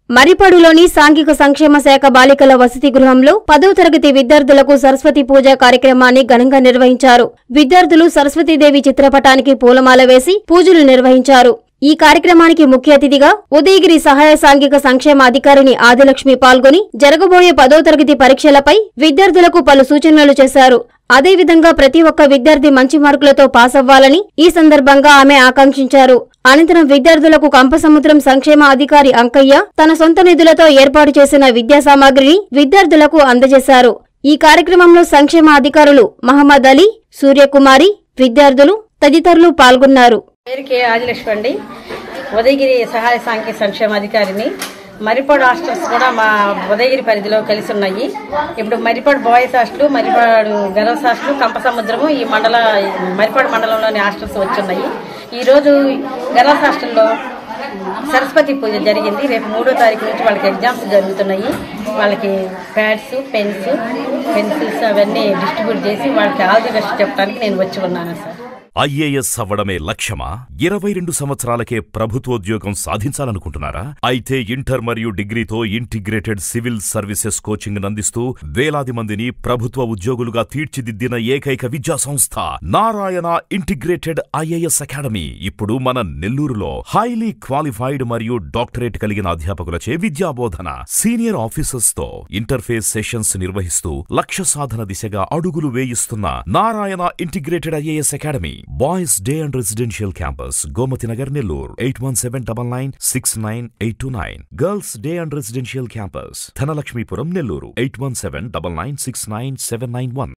మరిపడులోని సాంఘిక సంక్షేమ శాఖ బాలికల వసతి గృహంలో పదో తరగతి విద్యార్థులకు సరస్వతి పూజ కార్యక్రమాన్ని ఘనంగా నిర్వహించారు విద్యార్థులు సరస్వతీదేవి చిత్రపటానికి పూలమాల వేసి పూజలు నిర్వహించారు ఈ కార్యక్రమానికి ముఖ్య అతిథిగా ఉదయగిరి సహాయ సాంఘిక సంక్షేమ అధికారిని ఆదిలక్ష్మి పాల్గొని జరగబోయే పదో తరగతి పరీక్షలపై విద్యార్థులకు పలు సూచనలు చేశారు అదేవిధంగా ప్రతి ఒక్క విద్యార్థి మంచి మార్కులతో పాస్ అవ్వాలని ఈ సందర్భంగా ఆమె ఆకాంక్షించారు అనంతరం విద్యార్థులకు కంపసముద్రం సంక్షేమ అధికారి అంకయ్య తన సొంత నిధులతో ఏర్పాటు చేసిన విద్యా సామాగ్రిని విద్యార్థులకు అందజేశారు ఈ కార్యక్రమంలో సంక్షేమ అధికారులు మహమ్మద్ అలీ సూర్యకుమారి విద్యార్థులు తదితరులు పాల్గొన్నారు పేరు కే ఆదిలక్ష్మి అండి ఉదయగిరి సహాయ సాంఘిక సంక్షేమ అధికారిని మరిపాడు హాస్టల్స్ కూడా మా ఉదయగిరి పరిధిలో కలిసి ఉన్నాయి ఇప్పుడు Maripadu boys hostel Maripadu girls hostel Kampasamudram ఈ మండల మరిపాడు మండలంలోని హాస్టల్స్ వచ్చున్నాయి ఈరోజు గర్ల్స్ హాస్టల్లో సరస్వతి పూజ జరిగింది రేపు మూడో తారీఖు నుంచి వాళ్ళకి ఎగ్జామ్స్ జరుగుతున్నాయి వాళ్ళకి ప్యాడ్స్ పెన్స్ పెన్సిల్స్ అవన్నీ డిస్ట్రిబ్యూట్ చేసి వాళ్ళకి ఆల్ ది బెస్ట్ చెప్పడానికి నేను వచ్చి ఉన్నాను సార్ ఐఏఎస్ అవ్వడమే లక్ష్యమా ఇరవై రెండు సంవత్సరాలకే ప్రభుత్వోద్యోగం సాధించాలనుకుంటున్నారా అయితే ఇంటర్ మరియు డిగ్రీతో ఇంటిగ్రేటెడ్ సివిల్ సర్వీసెస్ కోచింగ్ అందిస్తూ వేలాది మందిని ప్రభుత్వ ఉద్యోగులుగా తీర్చిదిద్దిన ఏకైక విద్యా సంస్థ నారాయణ ఇంటిగ్రేటెడ్ ఐఏఎస్ అకాడమీ ఇప్పుడు మన నెల్లూరులో హైలీ క్వాలిఫైడ్ మరియు డాక్టరేట్ కలిగిన అధ్యాపకులచే విద్యాబోధన సీనియర్ ఆఫీసర్స్ తో ఇంటర్ఫేస్ సెషన్స్ నిర్వహిస్తూ లక్ష్య సాధన దిశగా అడుగులు వేయిస్తున్న Narayana integrated IAS academy boys day and residential campus Gomathi Nagar Nellore eight one seven double nine six nine eight two nine girls day and residential campus Dhanalakshmipuram Nellore eight one seven double nine six nine seven nine one